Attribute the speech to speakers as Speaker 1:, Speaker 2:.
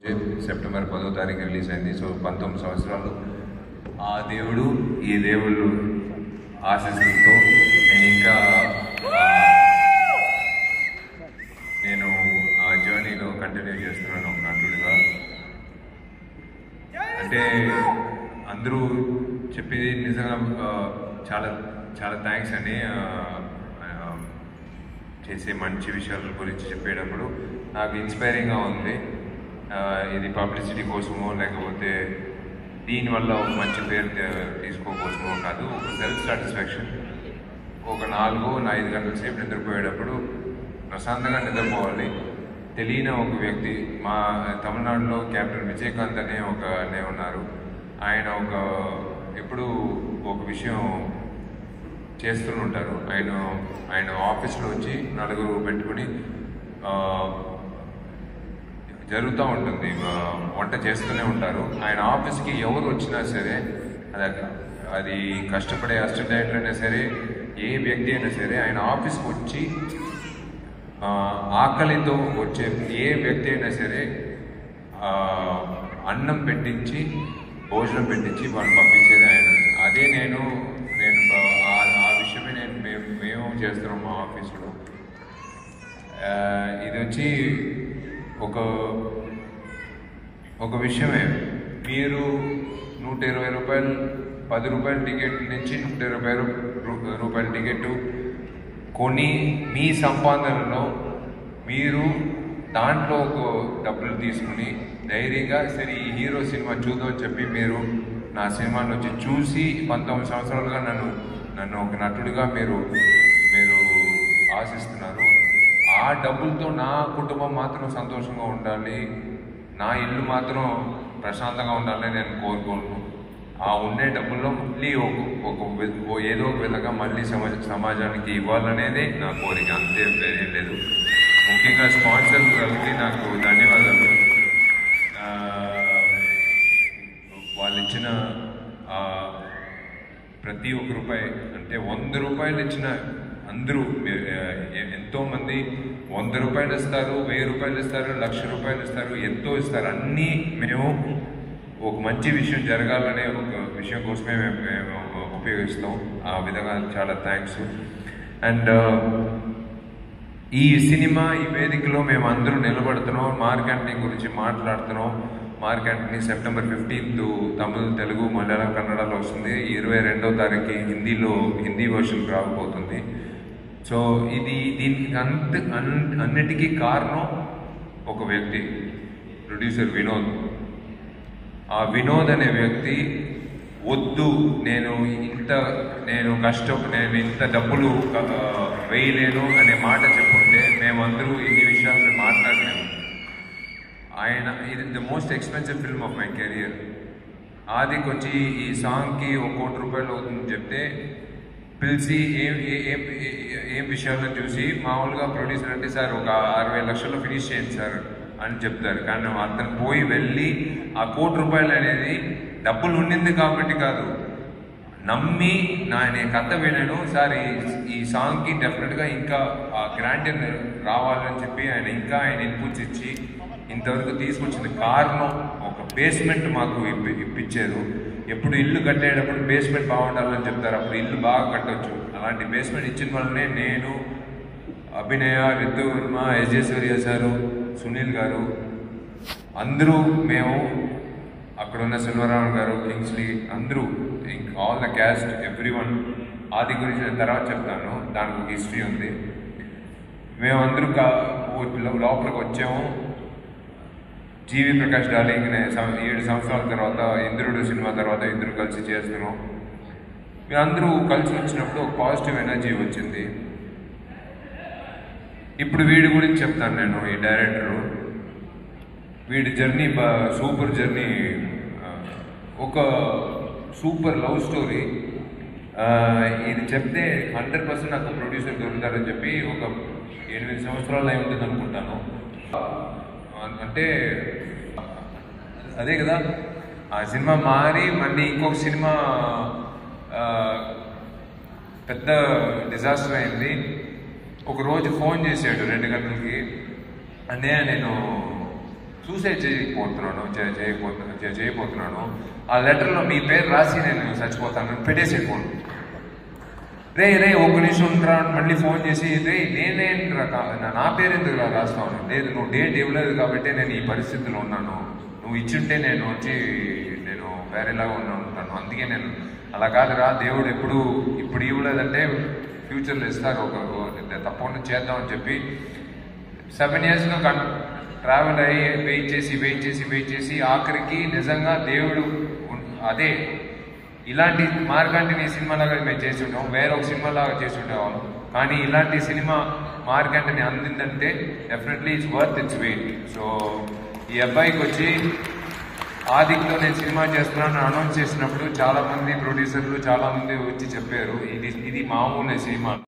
Speaker 1: September పదో తారీఖు release అయింది సో పంతొమ్మిది సంవత్సరాలు ఆ దేవుడు ఈ దేవుళ్ళు ఆశీస్సులతో నేను ఇంకా ఆ, నేను ఆ జర్నీలో కంటిన్యూ చేస్తున్నాను ఒక నటుడిగా అంటే అందరూ చెప్పేది నిజంగా ఆ, చాలా చాలా థ్యాంక్స్ అండి ఆ, ఆ, చేసే మంచి విషయాల గురించి చెప్పేటప్పుడు నాకు ఇన్స్పైరింగ్గా ఉంది ఆ, ఇది పబ్లిసిటీ కోసమో లేకపోతే దీనివల్ల ఒక మంచి పేరు తే- తీసుకోకోసమో కాదు ఒక సెల్ఫ్ సాటిస్ఫాక్షన్ ఒక నాలుగు ఐదు గంటల సేపు నిద్రపోయేటప్పుడు ప్రశాంతంగా నిద్రపోవాలి తెలియని ఒక వ్యక్తి మా తమిళనాడులో కెప్టెన్ విజయకాంత్ అనే ఒక అనే ఉన్నారు ఆయన ఒక ఎప్పుడు ఒక విషయం చేస్తూనే ఉంటారు ఆయన ఆయన ఆఫీస్లో వచ్చి నలుగురు పెట్టుకుని ఆ, జరుగుతూ ఉంటుంది ఆ, వంట చేస్తూనే ఉంటారు ఆయన ఆఫీస్కి ఎవరు వచ్చినా సరే అది అది కష్టపడే అసిస్టెంట్ డైరెక్టర్ అయినా సరే ఏ వ్యక్తి అయినా సరే ఆయన ఆఫీస్కి వచ్చి ఆ, ఆకలితో వచ్చే ఏ వ్యక్తి అయినా సరే ఆ, అన్నం పెట్టించి భోజనం పెట్టించి వాళ్ళు పంపించేది ఆయన అదే నేను నేను ఆ ఆ విషయమే నేను మేము మేము చేస్తున్నాం మా ఆఫీస్లో ఆ, ఇది వచ్చి ఒక ఒక విషయమే మీరు నూట ఇరవై రూపాయలు పది రూపాయల టికెట్ నుంచి నూట ఇరవై రూ- రూపాయల టికెట్ కొని మీ సంపాదనలో మీరు దాంట్లో ఒక డబ్బులు తీసుకుని ధైర్యంగా సరే ఈ హీరో సినిమా చూద్దామని చెప్పి మీరు నా సినిమాని వచ్చి చూసి పంతొమ్మిది సంవత్సరాలుగా నన్ను నన్ను ఒక నటుడిగా మీరు మీరు ఆశిస్తున్నారు ఆ డబ్బులతో నా కుటుంబం మాత్రం సంతోషంగా ఉండాలి నా ఇల్లు మాత్రం ప్రశాంతంగా ఉండాలని నేను కోరుకోను ఆ ఉండే డబ్బుల్లో మళ్ళీ ఒక ఒక వి- ఓ ఏదో ఒక విధంగా మళ్ళీ సమాజ సమాజానికి ఇవ్వాలనేదే నా కోరిక అంతే వేరేం లేదు ముఖ్యంగా స్పాన్సర్లకి నాకు ధన్యవాదాలు ఆ, వాళ్ళు ఇచ్చిన ఆ, ప్రతి ఒక్క రూపాయి అంటే వంద రూపాయలు ఇచ్చిన అందరూ ఎ- ఎ- ఎంతో మంది వంద రూపాయలు ఇస్తారు వెయ్యి రూపాయలు ఇస్తారు లక్ష రూపాయలు ఇస్తారు ఎంతో ఇస్తారు అన్నీ మేము ఒక మంచి విషయం జరగాలనే ఒక విషయం కోసమే మేము మేము ఉపయోగిస్తాం ఆ విధంగా చాలా థ్యాంక్స్ అండ్ ఈ సినిమా ఈ వేదికలో మేము అందరూ నిలబడుతున్నాం మార్క్ యాంటనీ గురించి మాట్లాడుతున్నాం Mark Antony September fifteenth Tamil Telugu Malayalam కన్నడలో వస్తుంది ఇరవై రెండో తారీఖు హిందీలో హిందీ వర్షన్ రాకపోతుంది సో ఇది దీనికి అంత అన్- అన్నిటికీ కారణం ఒక వ్యక్తి ప్రొడ్యూసర్ వినోద్ ఆ వినోద్ అనే వ్యక్తి వద్దు నేను ఇంత నేను కష్టం నేను ఇంత డబ్బులు ఆ, వేయలేను అనే మాట చెప్పుంటే మేమందరూ ఇన్ని విషయాలు మాట్లాడలేము ఆయన ఇది the most expensive film of my career ఆదికి వచ్చి ఈ సాంగ్కి ఒక కోటి రూపాయలు అవుతుందని చెప్తే పిలిచి ఏం ఏ- ఏం ఏ- ఏం విషయాల్లో చూసి మామూలుగా ప్రొడ్యూసర్ అంటే సార్ ఒక అరవై లక్షల్లో ఫినిష్ చేయండి సార్ అని చెప్తారు కానీ అతను పోయి వెళ్ళి ఆ కోటి రూపాయలు అనేది డబ్బులు ఉండింది కాబట్టి కాదు నమ్మి నా నేను కథ వినను సార్ ఈ ఈ సాంగ్కి డెఫినెట్గా ఇంకా ఆ గ్రాంట్ రావాలని చెప్పి ఆయన ఇంకా ఆయన ఇన్పుట్స్ ఇచ్చి ఇంతవరకు తీసుకొచ్చిన కారణం ఒక బేస్మెంట్ మాకు ఇప్పి ఇప్పించారు ఎప్పుడు ఇల్లు కట్టేటప్పుడు బేస్మెంట్ బాగుండాలని చెప్తారు అప్పుడు ఇల్లు బాగా కట్టొచ్చు అలాంటి బేస్మెంట్ ఇచ్చిన వల్లనే నేను అభినయ రితు వర్మ యజేశ్వర్య సారు సునీల్ గారు అందరూ మేము అక్కడ ఉన్న సెల్వరామన్ గారు కింగ్స్లీ అందరూ all the cast everyone Aadhi గురించి నేను తర్వాత చెప్తాను దానికి ఒక హిస్టరీ ఉంది మేమందరూ కా ఓ- లో- లోపలికి వచ్చాము జీవి ప్రకాష్ డార్లింగ్ నే సం- ఏడు సంవత్సరాల తర్వాత ఇంద్రుడు సినిమా తర్వాత ఇద్దరు కలిసి చేస్తున్నాం మీరందరూ కలిసి వచ్చినప్పుడు ఒక పాజిటివ్ ఎనర్జీ వచ్చింది ఇప్పుడు వీడి గురించి చెప్తాను నేను ఈ డైరెక్టరు వీడి జర్నీ బా సూపర్ జర్నీ ఆ, ఒక సూపర్ లవ్ స్టోరీ ఆ, ఇది చెప్తే హండ్రెడ్ పర్సెంట్ నాకు ప్రొడ్యూసర్ దొరుకుతారని చెప్పి ఒక ఎనిమిది సంవత్సరాలు అయి ఉంటుంది అనుకుంటాను ఆ, అంటే అదే కదా ఆ సినిమా మారి మళ్ళీ ఇంకొక సినిమా ఆ, పెద్ద డిజాస్టర్ అయింది ఒక రోజు ఫోన్ చేశాడు రెండు గంటలకి అన్నయ్య నేను సూసైడ్ చేయకపోతున్నాను చే- చేయకపోతున్నా చే- చేయబోతున్నాను ఆ లెటర్లో మీ పేరు రాసి నేను చచ్చిపోతాను పెట్టేసి ఫోన్ రే రే ఒక్క నిమిషం ఉండరా అని మళ్ళీ ఫోన్ చేసి రే నేనేం రా కా- నా- నా పేరు ఎందుకు రా రాస్తాను లేదు నువ్వు డేట్ ఇవ్వలేదు కాబట్టి నేను ఈ పరిస్థితిలో ఉన్నాను నువ్వు ఇచ్చుంటే నేను వచ్చి నేను వేరేలాగా ఉన్నా ఉంటాను అందుకే నేను అలా కాదురా దేవుడు ఎప్పుడు ఇప్పుడు ఇవ్వలేదంటే ఫ్యూచర్లో ఇస్తారు ఒక ఒక- తప్పకుండా చేద్దామని చెప్పి సెవెన్ ఇయర్స్గా కన్ ట్రావెల్ అయ్యి వెయిట్ చేసి వెయిట్ చేసి వెయిట్ చేసి ఆఖరికి నిజంగా దేవుడు ఉన్- అదే ఇలాంటి మార్గాన్ని సినిమాలాగా మేము చేసి ఉంటాం వేరే ఒక సినిమాలాగా చేసి ఉండేవాళ్ళం కానీ ఇలాంటి సినిమా మార్గాన్ని అందిందంటే definitely it's worth it's wait so ఈ అబ్బాయికి వచ్చి ఆదిక్లో నేను సినిమా చేస్తున్నాను అనౌన్స్ చేసినప్పుడు చాలా మంది ప్రొడ్యూసర్లు చాలా మంది వచ్చి చెప్పారు ఇది ఇది మామూలు సినిమా